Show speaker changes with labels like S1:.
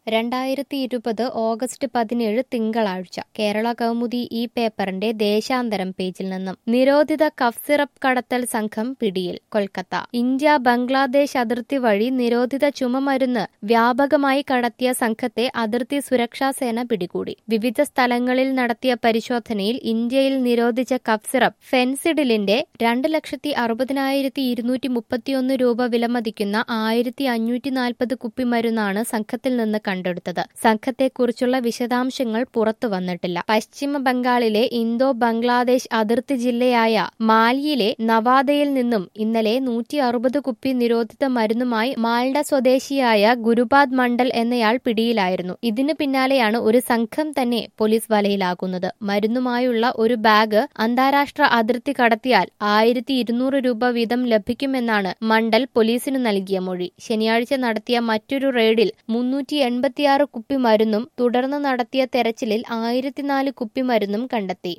S1: രണ്ടായിരത്തി ഇരുപത് ഓഗസ്റ്റ് പതിനേഴ് തിങ്കളാഴ്ച കേരള കൗമുദി ഈ പേപ്പറിന്റെ ദേശാന്തരം പേജിൽ നിന്നും നിരോധിത കഫ് സിറപ്പ് കടത്തൽ സംഘം പിടിയിൽ കൊൽക്കത്ത ഇന്ത്യ ബംഗ്ലാദേശ് അതിർത്തി വഴി നിരോധിത ചുമമരുന്ന് വ്യാപകമായി കടത്തിയ സംഘത്തെ അതിർത്തി സുരക്ഷാ സേന പിടികൂടി വിവിധ സ്ഥലങ്ങളിൽ നടത്തിയ പരിശോധനയിൽ ഇന്ത്യയിൽ നിരോധിച്ച കഫ് സിറപ്പ് ഫെൻസിഡിലിന്റെ രണ്ട് ലക്ഷത്തി അറുപതിനായിരത്തി ഇരുന്നൂറ്റി മുപ്പത്തിയൊന്ന് രൂപ വിലമതിക്കുന്ന ആയിരത്തി അഞ്ഞൂറ്റി നാൽപ്പത് കുപ്പിമരുന്നാണ് സംഘത്തിൽ നിന്ന് കണ്ടെടുത്തത് സംഘത്തെക്കുറിച്ചുള്ള വിശദാംശങ്ങൾ പുറത്തു വന്നിട്ടില്ല പശ്ചിമ ബംഗാളിലെ ഇന്തോ ബംഗ്ലാദേശ് അതിർത്തി ജില്ലയായ മാലിയിലെ നവാദയിൽ നിന്നും ഇന്നലെ നൂറ്റി അറുപത് കുപ്പി നിരോധിത മരുന്നുമായി മാൽഡ സ്വദേശിയായ ഗുരുപാദ് മണ്ഡൽ എന്നയാൾ പിടിയിലായിരുന്നു ഇതിനു പിന്നാലെയാണ് ഒരു സംഘം തന്നെ പോലീസ് വലയിലാകുന്നത് മരുന്നുമായുള്ള ഒരു ബാഗ് അന്താരാഷ്ട്ര അതിർത്തി കടത്തിയാൽ ആയിരത്തി ഇരുന്നൂറ് രൂപ വീതം ലഭിക്കുമെന്നാണ് മണ്ഡൽ പോലീസിന് നൽകിയ മൊഴി ശനിയാഴ്ച നടത്തിയ മറ്റൊരു റെയ്ഡിൽ മുന്നൂറ്റി എൺപത്തിയാറ് കുപ്പി മരുന്നും തുടർന്ന് നടത്തിയ തെരച്ചിലിൽ ആയിരത്തിനാല് കുപ്പി മരുന്നും കണ്ടെത്തി